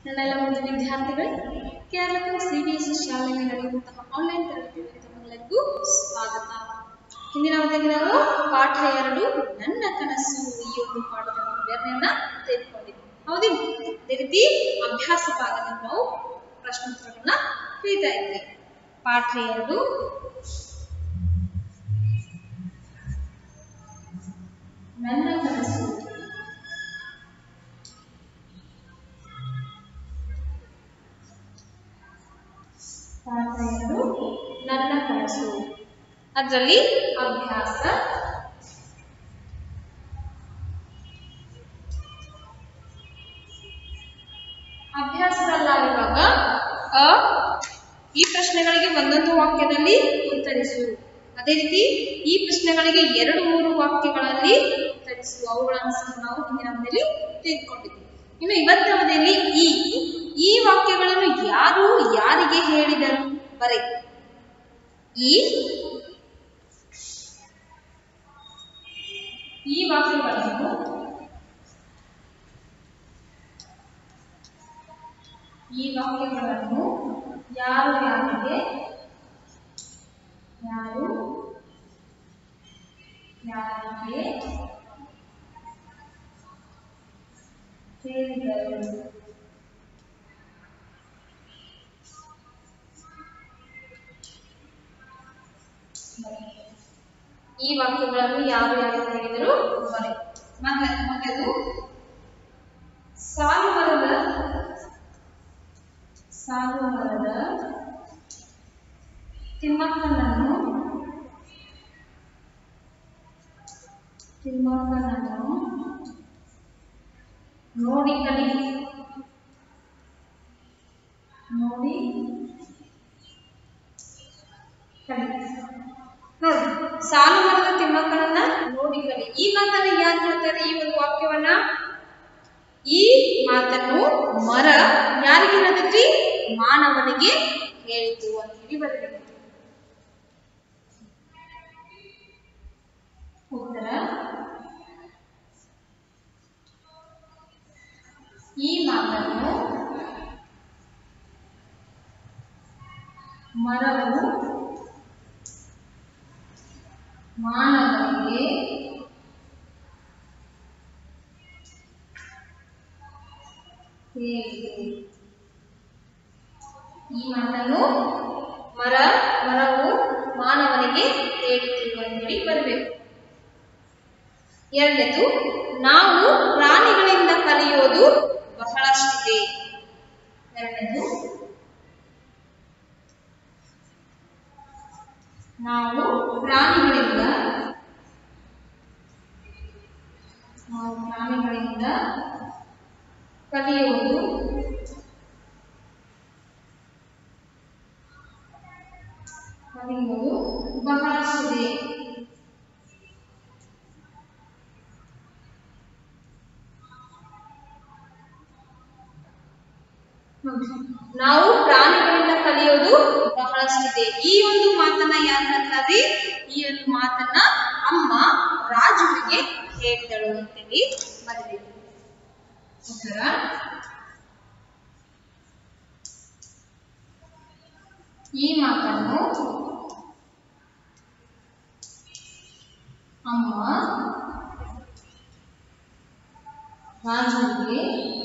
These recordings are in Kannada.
ನನ್ನೆಲ್ಲ ಒಂದು ವಿದ್ಯಾರ್ಥಿಗಳೇ ಕೇರಳದ ಸಿ ಬಿ ಎಸ್ ಶಾಲೆಯಲ್ಲಿ ನಡೆಯುವಂತಹ ಆನ್ಲೈನ್ ತರಗತಿಗಳಿಗೆ ತಮ್ಮೆಲ್ಲರಿಗೂ ಸ್ವಾಗತ ಹಿಂದಿನ ಅವಧಿಗೆ ನಾವು ಪಾಠ ಎರಡು ನನ್ನ ಕನಸು ಈ ಒಂದು ಪಾಠದ ವಿವರಣೆಯನ್ನ ತೆಗೆದುಕೊಂಡಿದ್ವಿ ಹೌದಿಲ್ಲ ಅದೇ ರೀತಿ ಅಭ್ಯಾಸ ಭಾಗದಲ್ಲಿ ನಾವು ಪ್ರಶ್ನೋತ್ತರಗಳನ್ನ ಕಲಿತಾ ಇದ್ವಿ ಪಾಠ ಎರಡು ನನ್ನ ಕನಸು ಪಾಠ ಎರಡು ನನ್ನ ಕನಸು ಅದರಲ್ಲಿ ಅಭ್ಯಾಸ ಅಭ್ಯಾಸದಲ್ಲ ಇವಾಗ ಅ ಈ ಪ್ರಶ್ನೆಗಳಿಗೆ ಒಂದೊಂದು ವಾಕ್ಯದಲ್ಲಿ ಉತ್ತರಿಸು ಅದೇ ರೀತಿ ಈ ಪ್ರಶ್ನೆಗಳಿಗೆ ಎರಡು ಮೂರು ವಾಕ್ಯಗಳಲ್ಲಿ ಉತ್ತರಿಸು ಅವುಗಳನ್ನು ಸಹ ನಾವು ಹಿಂದಿನ ಅವಧಿಯಲ್ಲಿ ತೆಗೆದುಕೊಂಡಿದ್ವಿ ಇನ್ನು ಇವತ್ತಿನ ಅವಧಿಯಲ್ಲಿ ಈ ಈ ವಾಕ್ಯಗಳನ್ನು ಯಾರು ಯಾರಿಗೆ ಹೇಳಿದರು ಬರೆ ಈ ಈ ವಾಕ್ಯಗಳನ್ನು ಈ ವಾಕ್ಯಗಳನ್ನು ಯಾರು ಯಾರಿಗೆ ಯಾರು ಯಾರಿಗೆ ಹೇಳಿದರು ಈ ವಾಕ್ಯಗಳನ್ನು ಯಾರು ಯಾರು ಹೇಳಿದರು ಬರೆ ಮೊದಲ ಮೊದಲು ಸಾಲು ಮರದ ಸಾಲು ಮರದ ತಿಮ್ಮಕ್ಕನನ್ನು ತಿಮ್ಮಕ್ಕನನ್ನು ನೋಡಿ ಕಲಿ ನೋಡಿ ಕಲಿ ನೋಡಿ ಸಾಲು ಮರದ ತಿಮ್ಮಕ್ಕನನ್ನ ನೋಡಿ ಕಲಿ ಈ ಮಾತನ್ನ ಯಾರು ಹೇಳ್ತಾರೆ ಈ ಒಂದು ವಾಕ್ಯವನ್ನ ಈ ಮಾತನ್ನು ಮರ ಯಾರಿಗೆ ಹೇಳ್ತೈತಿ ಮಾನವನಿಗೆ ಹೇಳಿತು ಅಂತ ಹೇಳಿ ಬರಬೇಕು ಉತ್ತರ ಈ ಮಾತನ್ನು ಮರವು ಮಾನವನಿಗೆ ಹೇಳಿತು ಈ ಮಾತನ್ನು ಮರ ಮರವು ಮಾನವನಿಗೆ ಹೇಳಿತು ಅಂತೇಳಿ ಬರಬೇಕು ಎರಡನೇದು ನಾವು ಪ್ರಾಣಿಗಳಿಂದ ಕಲಿಯೋದು ಬಹಳಷ್ಟಿದೆ ಎರಡನೇದು ನಾವು ಪ್ರಾಣಿಗಳಿಂದ ನಾವು ಪ್ರಾಣಿಗಳಿಂದ ಕಲಿಯೋದು ಕಲಿಯೋದು ಬಹಳಷ್ಟಿದೆ ನಾವು ಪ್ರಾಣಿಗಳಿಂದ ಕಲಿಯೋದು ಬಹಳಷ್ಟಿದೆ ಈ ಒಂದು ಮಾತನ್ನ ಯಾರು ಹೇಳ್ತಾರೆ ಈ ಒಂದು ಮಾತನ್ನ ಅಮ್ಮ ರಾಜುವಿಗೆ ಹೇಳಿದಳು ಅಂತೇಳಿ ಬರಬೇಕು ಉತ್ತರ ಈ ಮಾತನ್ನು ಅಮ್ಮ ರಾಜುವಿಗೆ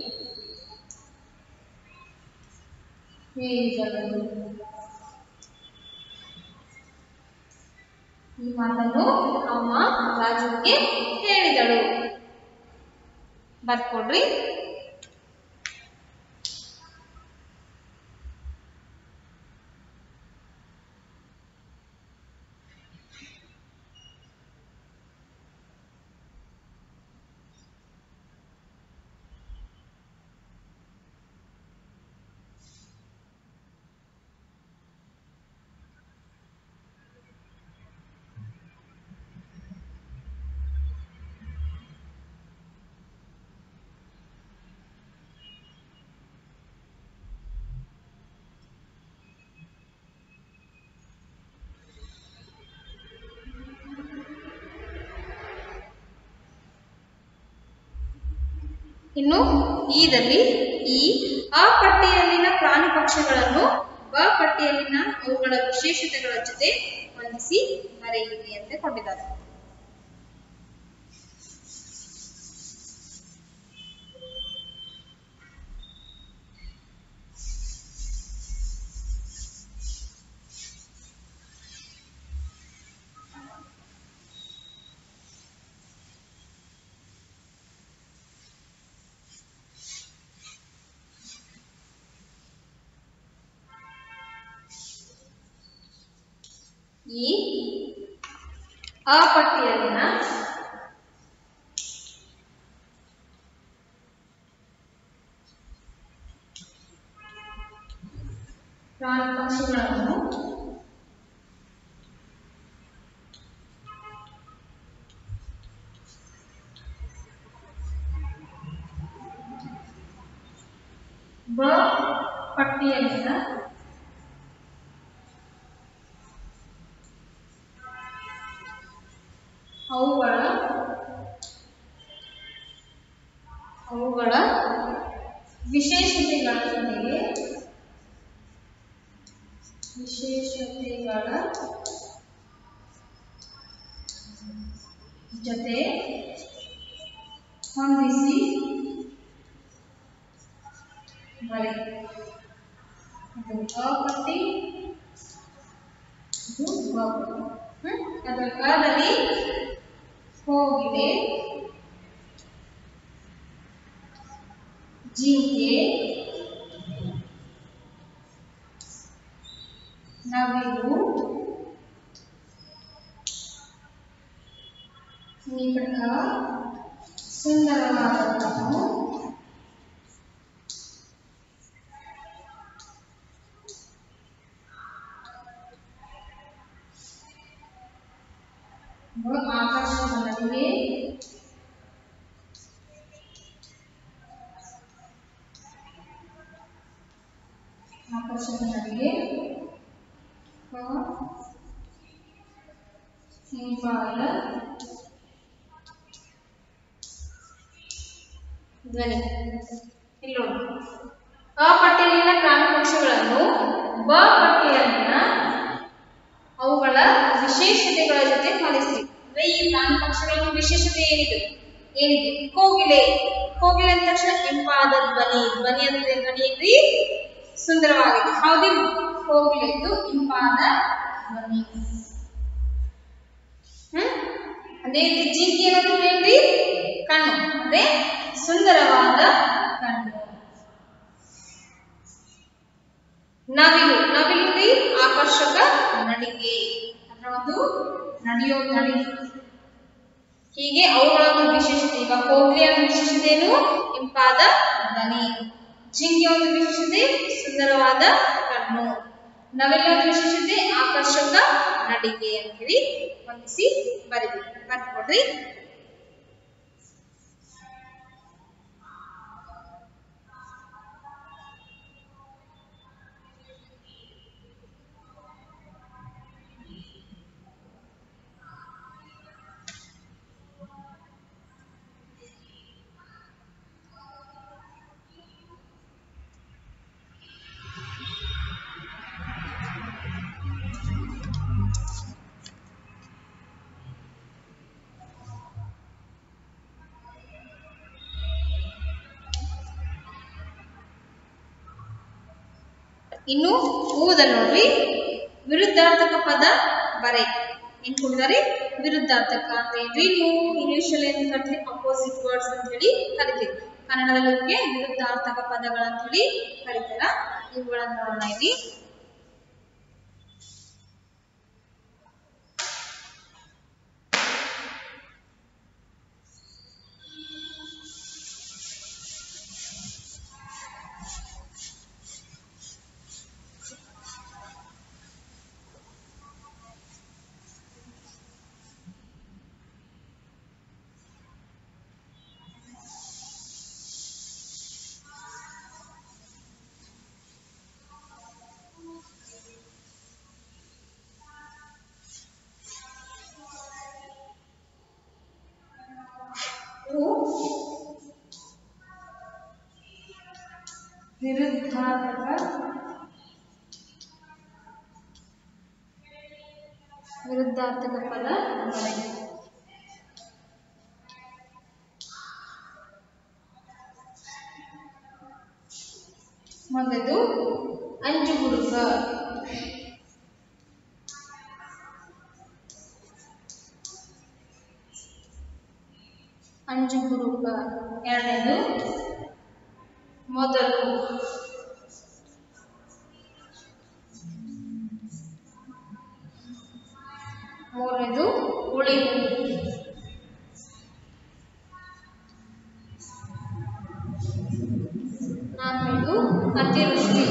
ಹೇಳಿದಳು ಈ ಮಾತನ್ನು ಅಮ್ಮ ರಾಜುವಿಗೆ ಹೇಳಿದಳು ಬರ್ಕೊಡ್ರಿ ಇನ್ನು ಈದಲ್ಲಿ ಈ ಆ ಪಟ್ಟಿಯಲ್ಲಿನ ಪ್ರಾಣಿ ಪಕ್ಷಿಗಳನ್ನು ಬ ಪಟ್ಟಿಯಲ್ಲಿನ ಅವುಗಳ ವಿಶೇಷತೆಗಳ ಜೊತೆ ಹೊಂದಿಸಿ ಬರೆಯಿರಿ ಅಂತ ಕೊಟ್ಟಿದ್ದಾರೆ ಈ ಆ ಪಟ್ಟಿಯಲ್ಲಿನ ಪ್ರಾಣಿ ಪಕ್ಷಿಗಳನ್ನು ಬ ಪಟ್ಟಿಯಲ್ಲಿನ ಅವುಗಳ ಅವುಗಳ ವಿಶೇಷತೆಗಳ ಜೊತೆಗೆ ವಿಶೇಷತೆಗಳ ಜೊತೆ ಹೊಂದಿಸಿ ಬರೆ ಇದು ಅ ಪಟ್ಟಿ ಇದು ಬ ಪಟ್ಟಿ ಹ್ಮ್? ಅದರ ಅದಲ್ಲಿ ಹೋಗಿದೆ ಜಿಂಕೆ ನವಿಲು ನಿಕಟ ಸುಂದರವಾದಂತಹ ಆಕರ್ಷಕ ನದಿಗೆ ಆಕರ್ಷಕ ನದಿಗೆ ಹಿಂಪಾದ ಧ್ವನಿ ಇಲ್ಲಿ ನೋಡಿ ಅ ಪಟ್ಟಿಯಲ್ಲಿನ ಪ್ರಾಣಿ ಪಕ್ಷಿಗಳನ್ನು ಬ ಪಟ್ಟಿಯಲ್ಲಿನ ಅವುಗಳ ವಿಶೇಷತೆಗಳ ಜೊತೆ ಹೋಲಿಸಿ ಅಂದ್ರೆ ಈ ಪ್ರಾಣಿ ಪಕ್ಷಿಗಳ ವಿಶೇಷತೆ ಏನಿದೆ ಏನಿದೆ ಕೋಗಿಲೆ ಕೋಗಿಲೆ ಅಂದ ತಕ್ಷಣ ಇಂಪಾದ ಧ್ವನಿ ಧ್ವನಿ ಅಂದ್ರೆ ಧ್ವನಿ ಏನ್ರಿ ಸುಂದರವಾಗಿದೆ ಹೌದು ಕೋಗಿಲೆದ್ದು ಇಂಪಾದ ಧ್ವನಿ ಹ್ಮ್ ಅದೇ ರೀತಿ ಜಿಂಕಿ ಅನ್ನೋದು ಏನ್ರಿ ಕಣ್ಣು ಅಂದ್ರೆ ಸುಂದರವಾದ ಕಣ್ಣು ನವಿಲು ನವಿಲು ಆಕರ್ಷಕ ನಡಿಗೆ ಅದರ ಒಂದು ನಡೆಯೋ ನಡಿಗೆ ಹೀಗೆ ಅವುಗಳ ಒಂದು ವಿಶೇಷತೆ ಈಗ ಕೋಗ್ಲಿಯ ಒಂದು ವಿಶೇಷತೆ ಏನು ಇಂಪಾದ ಧ್ವನಿ ಜಿಂಕೆ ಒಂದು ವಿಶೇಷತೆ ಸುಂದರವಾದ ಕಣ್ಣು ನವಿಲ ಒಂದು ವಿಶೇಷತೆ ಆಕರ್ಷಕ ನಡಿಗೆ ಅಂತ ಹೇಳಿ ಹೊಂದಿಸಿ ಬರೀರಿ ಬರ್ಕೊಡ್ರಿ ಇನ್ನು ಊದಲ್ಲಿ ನೋಡ್ರಿ ವಿರುದ್ಧಾರ್ಥಕ ಪದ ಬರೆ ಏನ್ ಕೊಟ್ಟಿದ್ದಾರೆ ವಿರುದ್ಧಾರ್ಥಕ ಅಂತ ಏನ್ರಿ ನೀವು ಇಂಗ್ಲಿಷ್ ಅಲ್ಲಿ ಏನ್ ಕರಿತೀರಿ ಅಪೋಸಿಟ್ ವರ್ಡ್ಸ್ ಅಂತ ಹೇಳಿ ಕರಿತೀರಿ ಕನ್ನಡದಲ್ಲಿ ಇವಕ್ಕೆ ವಿರುದ್ಧಾರ್ಥಕ ಪದಗಳಂತ ಹೇಳಿ ಕರೀತಾರ ಇವುಗಳನ್ನ ನೋಡೋಣ ಇಲ್ಲಿ ವಿರುದ್ಧಾರ್ಥಕ ವಿರುದ್ಧಾರ್ಥಕ ಪದ ಬರೆಯಿರಿ. ಮೊದಲು ಅಂಜು ಹುಡುಗ ಅಂಜು ಹುಡುಗ ಎರಡನೇದು ಮೊದಲು ಮೂರನೇದು ಉಳಿವು ನಾಲ್ಕನೇದು ಅತಿವೃಷ್ಟಿ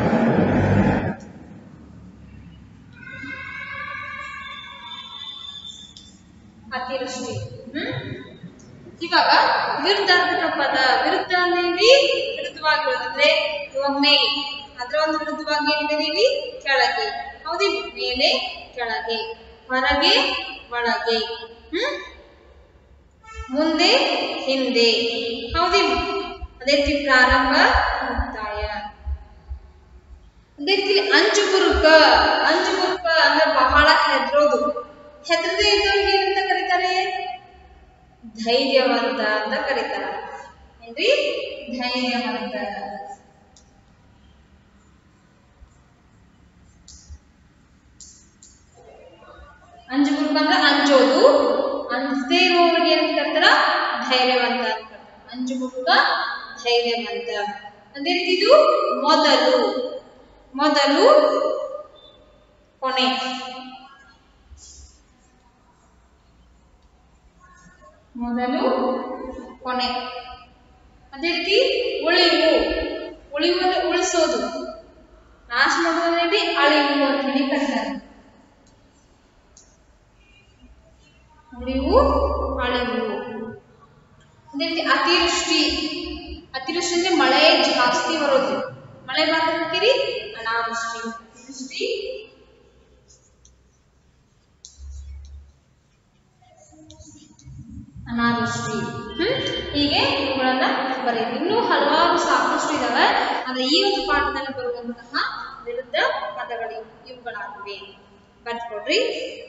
ಅತಿವೃಷ್ಟಿ ಹ್ಮ್ ಇವಾಗ ವಿರುದ್ಧಾರ್ಥಕ ಪದ ವಿರುದ್ಧ ಅಂದ್ರೆ ವಿರುದ್ಧವಾಗಿರೋದಂದ್ರೆ ಇವಾಗ ಮೇಲೆ ಅದ್ರ ಒಂದು ವಿರುದ್ಧವಾಗಿ ಏನಿದೆ ಕೆಳಗೆ ಹೌದಿ ಮೇಲೆ ಕೆಳಗೆ ಹೊರಗೆ ಒಳಗೆ ಹ್ಮ್ ಮುಂದೆ ಹಿಂದೆ ಹೌದಿ ಅದೇ ರೀತಿ ಪ್ರಾರಂಭ ಮುಕ್ತಾಯ ಅದೇ ರೀತಿ ಅಂಚು ಬುರುಕ ಅಂಚು ಬುರುಕ ಅಂದ್ರೆ ಬಹಳ ಹೆದರೋದು ಹೆದರದೆ ಇದ್ದವ್ರಿಗೆ ಏನಂತ ಕರೀತಾರೆ ಧೈರ್ಯವಂತ ಅಂತ ಕರೀತಾರ ಏನ್ರಿ ಧೈರ್ಯವಂತ ಅಂಜು ಬುರುಕ ಅಂದ್ರೆ ಅಂಜೋದು ಅಂಜದೇ ಇರುವವರಿಗೆ ಏನಂತ ಕರೀತಾರ ಧೈರ್ಯವಂತ ಅಂತ ಕರೀತಾರ ಅಂಜು ಬುರುಕ ಧೈರ್ಯವಂತ ಅದೇ ರೀತಿ ಇದು ಮೊದಲು ಮೊದಲು ಕೊನೆ ಮೊದಲು ಕೊನೆ ಅದೇ ರೀತಿ ಉಳಿವು ಉಳಿವು ಅಂದ್ರೆ ಉಳಿಸೋದು ನಾಶ ಮಾಡೋದ್ರಲ್ಲಿ ಅಳಿವು ಅಂತ ಹೇಳಿ ಕರೀತಾರೆ ಉಳಿವು ಅಳಿವು ಅದೇ ರೀತಿ ಅತಿವೃಷ್ಟಿ ಅತಿವೃಷ್ಟಿ ಅಂದ್ರೆ ಮಳೆ ಜಾಸ್ತಿ ಬರೋದು ಮಳೆ ಬರ್ತೀರಿ ಅನಾವೃಷ್ಟಿ ಅತಿವೃಷ್ಟಿ ಅನಾವೃಷ್ಟಿ ಹ್ಮ್ ಹೀಗೆ ಇವುಗಳನ್ನ ಬರೆಯಿರಿ ಇನ್ನೂ ಹಲವಾರು ಸಾಕಷ್ಟು ಇದಾವೆ ಆದ್ರೆ ಈ ಒಂದು ಪಾಠದಲ್ಲಿ ಬರುವಂತಹ ವಿರುದ್ಧ ಪದಗಳು ಇವುಗಳಾಗಿವೆ ಬರ್ಕೊಡ್ರಿ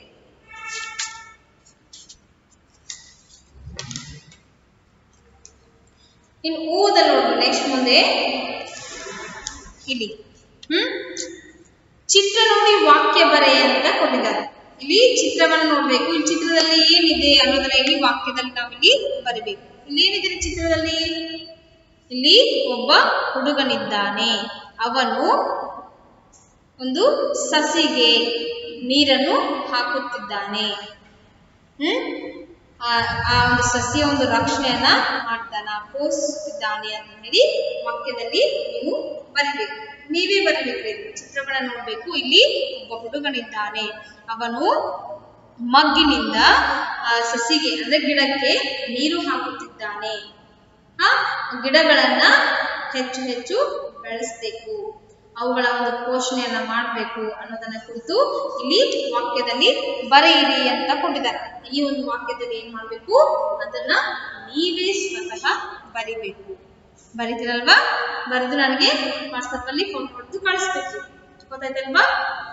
ಇನ್ನು ಊದಲ್ಲಿ ನೋಡ್ರಿ ನೆಕ್ಸ್ಟ್ ಮುಂದೆ ಇಲ್ಲಿ ಹ್ಮ್ ಚಿತ್ರ ನೋಡಿ ವಾಕ್ಯ ಬರೆ ಅಂತ ಕೊಟ್ಟಿದ್ದಾರೆ ಇಲ್ಲಿ ಚಿತ್ರವನ್ನು ನೋಡ್ಬೇಕು ಈ ಚಿತ್ರದಲ್ಲಿ ಏನಿದೆ ಅನ್ನೋದನ್ನ ಇಲ್ಲಿ ವಾಕ್ಯದಲ್ಲಿ ನಾವಿಲ್ಲಿ ಬರಿಬೇಕು ಇಲ್ಲಿ ಏನಿದೆ ಚಿತ್ರದಲ್ಲಿ ಇಲ್ಲಿ ಒಬ್ಬ ಹುಡುಗನಿದ್ದಾನೆ ಅವನು ಒಂದು ಸಸಿಗೆ ನೀರನ್ನು ಹಾಕುತ್ತಿದ್ದಾನೆ ಹ್ಮ್ ಆ ಆ ಒಂದು ಸಸ್ಯ ಒಂದು ರಕ್ಷಣೆಯನ್ನ ಮಾಡ್ತಾನ ಪೋಷಿಸುತ್ತಿದ್ದಾನೆ ಅಂತ ಹೇಳಿ ವಾಕ್ಯದಲ್ಲಿ ನೀವು ಬರಿಬೇಕು ನೀವೇ ಬರಿಬೇಕು ಇದು ಚಿತ್ರಗಳನ್ನ ನೋಡ್ಬೇಕು ಇಲ್ಲಿ ಒಬ್ಬ ಹುಡುಗನಿದ್ದಾನೆ ಅವನು ಮಗ್ಗಿನಿಂದ ಆ ಸಸಿಗೆ ಅಂದ್ರೆ ಗಿಡಕ್ಕೆ ನೀರು ಹಾಕುತ್ತಿದ್ದಾನೆ ಆ ಗಿಡಗಳನ್ನ ಹೆಚ್ಚು ಹೆಚ್ಚು ಬೆಳೆಸಬೇಕು ಅವುಗಳ ಒಂದು ಪೋಷಣೆಯನ್ನ ಮಾಡಬೇಕು ಅನ್ನೋದನ್ನ ಕುರಿತು ಇಲ್ಲಿ ವಾಕ್ಯದಲ್ಲಿ ಬರೆಯಿರಿ ಅಂತ ಕೊಟ್ಟಿದ್ದಾರೆ ಈ ಒಂದು ವಾಕ್ಯದಲ್ಲಿ ಏನ್ ಮಾಡ್ಬೇಕು ಅದನ್ನ ನೀವೇ ಸ್ವತಃ ಬರಿಬೇಕು ಬರಿತೀರಲ್ವಾ ಬರೆದು ನನಗೆ ವಾಟ್ಸಪ್ ಅಲ್ಲಿ ಫೋನ್ ಕೊಟ್ಟು ಕಳಿಸ್ಬೇಕು ಗೊತ್ತಾಯ್ತಲ್ವಾ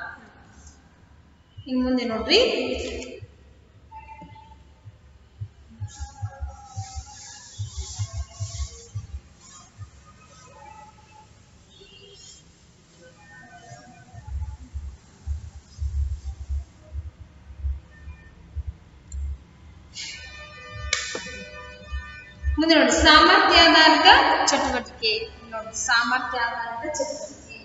ಇನ್ ಮುಂದೆ ನೋಡ್ರಿ ಮುಂದೆ ನೋಡಿ ಸಾಮರ್ಥ್ಯಾಧಾರಿತ ಚಟುವಟಿಕೆ ನೋಡಿ ಸಾಮರ್ಥ್ಯಾಧಾರಿತ ಚಟುವಟಿಕೆ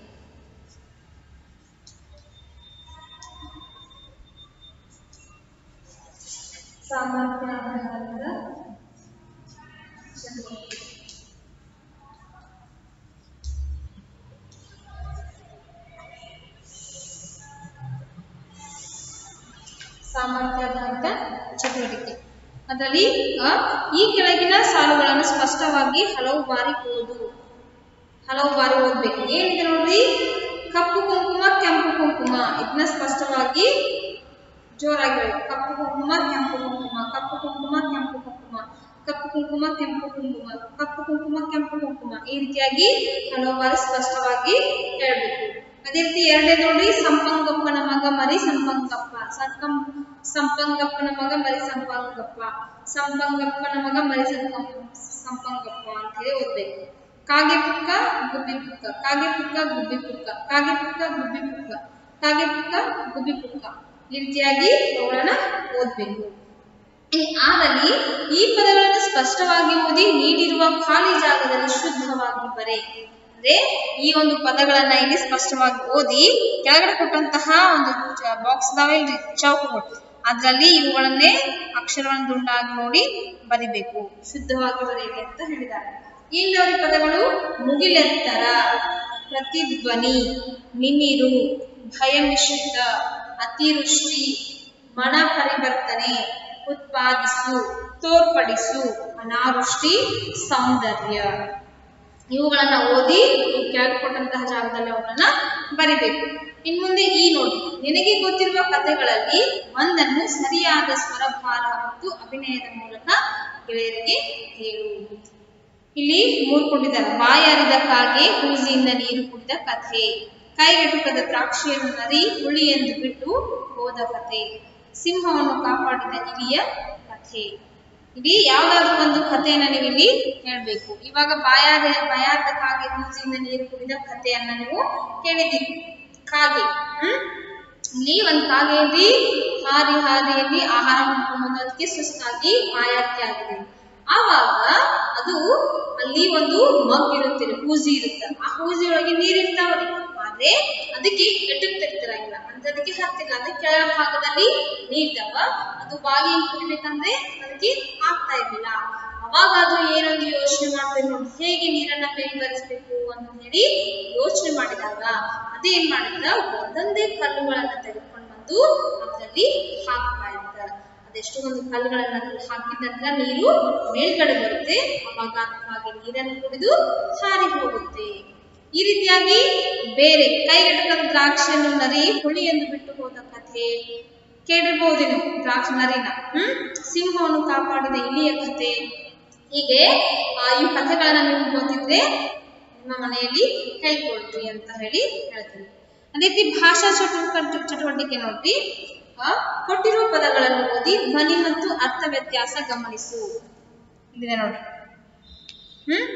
ಸಾಮರ್ಥ್ಯಾಧಾರಿತ ಚಟುವಟಿಕೆ ಸಾಮರ್ಥ್ಯಾಧಾರಿತ ಚಟುವಟಿಕೆ ಅದರಲ್ಲಿ ಆ, ಈ ಕೆಳಗಿನ ಸಾಲುಗಳನ್ನು ಸ್ಪಷ್ಟವಾಗಿ ಹಲವು ಬಾರಿ ಓದು ಹಲವು ಬಾರಿ ಓದ್ಬೇಕು ಏನಿದೆ ನೋಡ್ರಿ ಕಪ್ಪು ಕುಂಕುಮ ಕೆಂಪು ಕುಂಕುಮ ಇದನ್ನ ಸ್ಪಷ್ಟವಾಗಿ ಜೋರಾಗಿ ಹೇಳಿ ಕಪ್ಪು ಕುಂಕುಮ ಕೆಂಪು ಕುಂಕುಮ ಕಪ್ಪು ಕುಂಕುಮ ಕೆಂಪು ಕುಂಕುಮ ಕಪ್ಪು ಕುಂಕುಮ ಕೆಂಪು ಕುಂಕುಮ ಕಪ್ಪು ಕುಂಕುಮ ಕೆಂಪು ಕುಂಕುಮ ಈ ರೀತಿಯಾಗಿ ಹಲವು ಬಾರಿ ಸ್ಪಷ್ಟವಾಗಿ ಹೇಳ್ಬೇಕು ಅದೇ ರೀತಿ ಎರಡನೇ ನೋಡಿ ಸಂಪಂಗಪ್ಪನ ಮಗ ಮರಿ ಸಂಪಂಗಪ್ಪ ಸಂಕಂ ಸಂಪಂಗಪ್ಪನ ಮಗ ಮರಿ ಸಂಪಂಗಪ್ಪ ಸಂಪಂಗಪ್ಪನ ಮಗ ಮರಿ ಸಂಪಂ ಸಂಪಂಗಪ್ಪ ಅಂತ ಹೇಳಿ ಓದ್ಬೇಕು ಕಾಗೆ ಪುಕ್ಕ ಗುಬ್ಬಿ ಪುಕ್ಕ ಕಾಗೆ ಪುಕ್ಕ ಗುಬ್ಬಿ ಪುಕ್ಕ ಕಾಗೆ ಪುಕ್ಕ ಗುಬ್ಬಿ ಪುಕ್ಕ ಕಾಗೆ ಪುಕ್ಕ ಗುಬ್ಬಿ ಪುಕ್ಕ ಈ ರೀತಿಯಾಗಿ ಅವುಗಳನ್ನ ಓದ್ಬೇಕು ಇನ್ನು ಆದಲ್ಲಿ ಈ ಪದಗಳನ್ನು ಸ್ಪಷ್ಟವಾಗಿ ಓದಿ ನೀಡಿರುವ ಖಾಲಿ ಜಾಗದಲ್ಲಿ ಶುದ್ಧವಾಗಿ ಬರೆ ಅಂದ್ರೆ ಈ ಒಂದು ಪದಗಳನ್ನ ಇಲ್ಲಿ ಸ್ಪಷ್ಟವಾಗಿ ಓದಿ ಕೆಳಗಡೆ ಕೊಟ್ಟಂತಹ ಒಂದು ಬಾಕ್ಸ್ ಇದಾವೆ ಇಲ್ರಿ ಚೌಕಗಳು ಅದರಲ್ಲಿ ಇವುಗಳನ್ನೇ ಅಕ್ಷರವನ್ನು ದುಂಡಾಗಿ ನೋಡಿ ಬರಿಬೇಕು ಶುದ್ಧವಾಗಿ ಬರೆಯಿರಿ ಅಂತ ಹೇಳಿದ್ದಾರೆ ಇಲ್ಲವರ ಪದಗಳು ಮುಗಿಲೆತ್ತರ ಪ್ರತಿಧ್ವನಿ ನಿಮಿರು ಭಯಮಿಶ್ರಿತ ಅತಿವೃಷ್ಟಿ ಮನ ಪರಿವರ್ತನೆ ಉತ್ಪಾದಿಸು ತೋರ್ಪಡಿಸು ಅನಾವೃಷ್ಟಿ ಸೌಂದರ್ಯ ಇವುಗಳನ್ನ ಓದಿ ಕೆಳಗೆ ಕೊಟ್ಟಂತಹ ಜಾಗದಲ್ಲಿ ಅವುಗಳನ್ನ ಬರಿಬೇಕು ಇನ್ ಮುಂದೆ ಈ ನೋಡಿ ನಿನಗೆ ಗೊತ್ತಿರುವ ಕಥೆಗಳಲ್ಲಿ ಒಂದನ್ನು ಸರಿಯಾದ ಸ್ವರಭಾರ ಮತ್ತು ಅಭಿನಯದ ಮೂಲಕ ಗೆಳೆಯರಿಗೆ ಹೇಳು ಇಲ್ಲಿ ಮೂರು ಕೊಟ್ಟಿದ್ದಾರೆ ಬಾಯಾರಿದ ಕಾಗೆ ಹೂಸಿಯಿಂದ ನೀರು ಕುಡಿದ ಕಥೆ ಕೈಗೆಟುಕದ ದ್ರಾಕ್ಷಿಯನ್ನು ನರಿ ಹುಳಿ ಎಂದು ಬಿಟ್ಟು ಹೋದ ಕಥೆ ಸಿಂಹವನ್ನು ಕಾಪಾಡಿದ ಇಲಿಯ ಕಥೆ ಇಲ್ಲಿ ಯಾವ್ದಾದ್ರು ಒಂದು ಕಥೆಯನ್ನ ನೀವು ಇಲ್ಲಿ ಹೇಳ್ಬೇಕು ಇವಾಗ ಬಾಯಾದ ಬಾಯಾದ ಕಾಗೆ ಹೂಸಿಯಿಂದ ನೀರು ಕುಡಿದ ಕಥೆಯನ್ನ ನೀವು ಕೇಳಿದ್ದೀರಿ ಕಾಗೆ ಹ್ಮ್ ಇಲ್ಲಿ ಒಂದ್ ಕಾಗೆ ಇಲ್ಲಿ ಹಾರಿ ಹಾರಿಯಲ್ಲಿ ಆಹಾರ ಮಾಡ್ಕೊಂಡು ಅದಕ್ಕೆ ಸುಸ್ತಾಗಿ ಬಾಯಾರಿಕೆ ಆಗಿದೆ ಆವಾಗ ಅದು ಅಲ್ಲಿ ಒಂದು ಮಗ್ ಇರುತ್ತೆ ಹೂಜಿ ಇರುತ್ತೆ ಆ ಹೂಜಿ ಒಳಗೆ ನೀರ್ ಇರ್ತಾವ್ರಿ ಆದ್ರೆ ಅದಕ್ಕೆ ಎಟಕ್ತಿರ್ತಿರಂಗಿಲ್ಲ ಅಂದ್ರೆ ಅದಕ್ಕೆ ಹತ್ತಿಲ್ಲ ಅಂದ್ರೆ ಕೆಳ ಭಾಗದಲ್ಲಿ ನೀರ್ದವ ಅದು ಬಾಗಿ ಕುಡಿಬೇಕಂದ್ರೆ ಅದಕ್ಕೆ ಆಗ್ತಾ ಇರ್ಲಿಲ್ಲ ಅವಾಗ ಅದು ಏನೊಂದು ಯೋಚನೆ ಮಾಡ್ಬೇಕು ನೋಡಿ ಹೇಗೆ ನೀರನ್ನ ಮೇಲೆ ಬರಿಸ್ಬೇಕು ಅಂತ ಹೇಳಿ ಯೋಚನೆ ಮಾಡಿದಾಗ ಅದೇನ್ ಮಾಡಿದ ಒಂದೊಂದೇ ಕಲ್ಲುಗಳನ್ನ ತೆಗೆದುಕೊಂಡು ಬಂದು ಅದರಲ್ಲಿ ಹಾಕ್ತಾ ಇದ್ದ ಅದೆಷ್ಟು ಒಂದು ಕಲ್ಲುಗಳನ್ನ ಅದ್ರಲ್ಲಿ ಹಾಕಿದ ನಂತರ ನೀರು ಮೇಲ್ಗಡೆ ಬರುತ್ತೆ ಅವಾಗ ಹಾಗೆ ನೀರನ್ನು ಕುಡಿದು ಹಾರಿ ಹೋಗುತ್ತೆ ಈ ರೀತಿಯಾಗಿ ಬೇರೆ ಕೈಗೆಟಕದ ದ್ರಾಕ್ಷಿಯನ್ನು ನರಿ ಹುಳಿ ಎಂದು ಬಿಟ್ಟು ಹೋದ ಕಥೆ ಕೇಳಿರ್ಬಹುದೇನು ದ್ರಾಕ್ಷಿ ನರಿನ ಹ್ಮ್ ಸಿಂಹವನ್ನು ಕಾಪಾಡಿದ ಇಲಿಯ ಕಥೆ ಹೀಗೆ ಆ, ಈ ಕಥೆಗಳನ್ನ ನೀವು ಗೊತ್ತಿದ್ರೆ ನಿಮ್ಮ ಮನೆಯಲ್ಲಿ ಹೇಳ್ಕೊಳ್ರಿ ಅಂತ ಹೇಳಿ ಹೇಳ್ತೀನಿ ಅದೇ ರೀತಿ ಭಾಷಾ ಚಟುವಟಿಕೆ ಚಟುವಟಿಕೆ ನೋಡಿ ಆ, ಕೊಟ್ಟಿರುವ ಪದಗಳನ್ನು ಓದಿ ಧ್ವನಿ ಮತ್ತು ಅರ್ಥ ವ್ಯತ್ಯಾಸ ಗಮನಿಸು ಇಲ್ಲಿದೆ ನೋಡಿ ಹ್ಮ್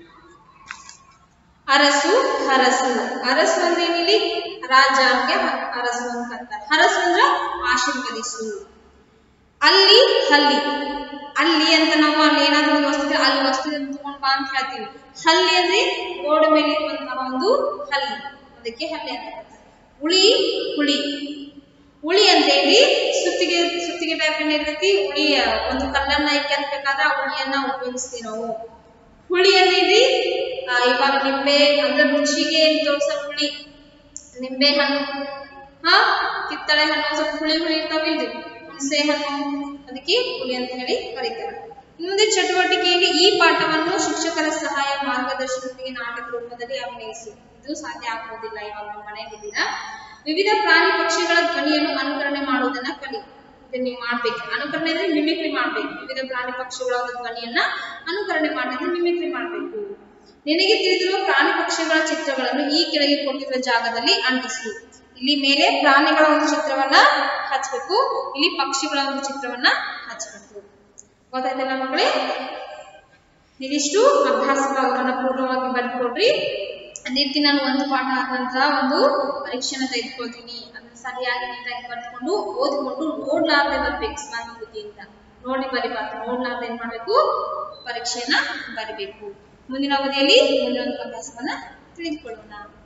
ಅರಸು ಹರಸು ಅರಸು ಅಂದ್ರೆ ಏನಿಲ್ಲಿ ರಾಜಾಗೆ ಅರಸು ಅಂತ ಕರ್ತಾರೆ ಹರಸು ಅಂದ್ರ ಆಶೀರ್ವದಿಸು ಅಲ್ಲಿ ಹಲ್ಲಿ ಅಲ್ಲಿ ಅಂತ ನಾವು ಅಲ್ಲಿ ಏನಾದ್ರೂ ಒಂದು ವಸ್ತು ಇದ್ರೆ ಅಲ್ಲಿ ವಸ್ತು ತಗೊಂಡ್ ಬಾ ಅಂತ ಹೇಳ್ತೀವಿ ಹಲ್ಲಿ ಅಂದ್ರೆ ಗೋಡೆ ಮೇಲೆ ಇರುವಂತಹ ಒಂದು ಹಲ್ಲಿ ಅದಕ್ಕೆ ಹಲ್ಲಿ ಅಂತ ಕರೀತಾರೆ. ಉಳಿ ಹುಳಿ ಉಳಿ ಅಂತ ಹೇಳಿ ಸುತ್ತಿಗೆ ಸುತ್ತಿಗೆ ಟೈಪ್ ಇರ್ತೈತಿ ಉಳಿ ಒಂದು ಕಲ್ಲನ್ನ ಕೆತ್ತಬೇಕಾದ್ರೆ ಆ ಉಳಿಯನ್ನ ಉಪಯೋಗಿಸ್ತೀವಿ ನಾವು ಹುಳಿ అనేది ಆ, ಇವಾಗ ನಿಂಬೆ ಅಂದ್ರೆ ರುಚಿಗೆ ದೋಸೆ ಹುಳಿ ನಿಂಬೆ ಹಣ್ಣು ಹಾ ಕಿತ್ತಳೆ ಹಣ್ಣು ಒಂದ್ ಸ್ವಲ್ಪ ಹುಳಿ ಹುಳಿ ಇರ್ತಾವಿಲ್ರಿ ಹುಣಸೆ ಹಣ್ಣು ಅದಕ್ಕೆ ಹುಳಿ ಅಂತ ಹೇಳಿ ಕರೀತಾರೆ ಮುಂದೆ ಚಟುವಟಿಕೆಯಲ್ಲಿ ಈ ಪಾಠವನ್ನು ಶಿಕ್ಷಕರ ಸಹಾಯ ಮಾರ್ಗದರ್ಶನದೊಂದಿಗೆ ನಾಟಕ ರೂಪದಲ್ಲಿ ಅಭಿನಯಿಸಿ ಇದು ಸಾಧ್ಯ ಆಗುವುದಿಲ್ಲ ಇವಾಗ ನಮ್ಮ ಮನೆಯಲ್ಲಿದ್ದೀರಾ ವಿವಿಧ ಪ್ರಾಣಿ ಪಕ್ಷಿಗಳ ಧ್ವನಿಯನ್ನು ಅನುಕರಣೆ ಮಾಡುವುದನ್ನ ಕಲಿ ಇದನ್ನ ನೀವು ಮಾಡ್ಬೇಕು ಅನುಕರಣೆ ಅಂದ್ರೆ ಮಿಮಿಕ್ರಿ ಮಾಡ್ಬೇಕು ವಿವಿಧ ಪ್ರಾಣಿ ಪಕ್ಷಿಗಳ ಒಂದು ಧ್ವನಿಯನ್ನ ಅನುಕರಣೆ ಮಾಡಿದ್ರೆ ಮಿಮಿಕ್ರಿ ಮಾಡ್ಬೇಕು ನಿನಗೆ ತಿಳಿದಿರುವ ಪ್ರಾಣಿ ಪಕ್ಷಿಗಳ ಚಿತ್ರಗಳನ್ನು ಈ ಕೆಳಗೆ ಕೊಟ್ಟಿರುವ ಜಾಗದಲ್ಲಿ ಅಂಟಿಸು ಇಲ್ಲಿ ಮೇಲೆ ಪ್ರಾಣಿಗಳ ಒಂದು ಚಿತ್ರವನ್ನ ಹಚ್ಬೇಕು ಇಲ್ಲಿ ಪಕ್ಷಿಗಳ ಒಂದು ಚಿತ್ರವನ್ನ ಹಚ್ಬೇಕು ಗೊತ್ತಾಯ್ತಲ್ಲ ಮಕ್ಕಳೇ ಇದಿಷ್ಟು ಅಭ್ಯಾಸ ಭಾಗವನ್ನ ಪೂರ್ಣವಾಗಿ ಬರ್ಕೊಡ್ರಿ ಅದೇ ರೀತಿ ನಾನು ಒಂದು ಪಾಠ ಆದ ನಂತರ ಒಂದು ಪರೀಕ್ಷೆನ ತೆಗೆದುಕೊಳ್ತೀನಿ ಅದನ್ನ ಸರಿಯಾಗಿ ನೀಟಾಗಿ ಬರ್ಕೊಂಡು ಓದ್ಕೊಂಡು ನೋಡ್ಲಾರ್ದೆ ಬರ್ಬೇಕು ಸ್ವಂತ ನೋಡಿ ಬರಿಬಾರ್ದು ನೋಡ್ಲಾರ್ದೆ ಏನ್ ಮಾಡ್ಬೇಕು ಪರೀಕ್ಷೆನ ಬರಿಬೇಕು ಮುಂದಿನ ಅವಧಿಯಲ್ಲಿ ಮುಂದಿನ ಒಂದು ಅಭ್ಯಾಸವನ್ನ ತಿಳಿದುಕೊಳ್ಳೋಣ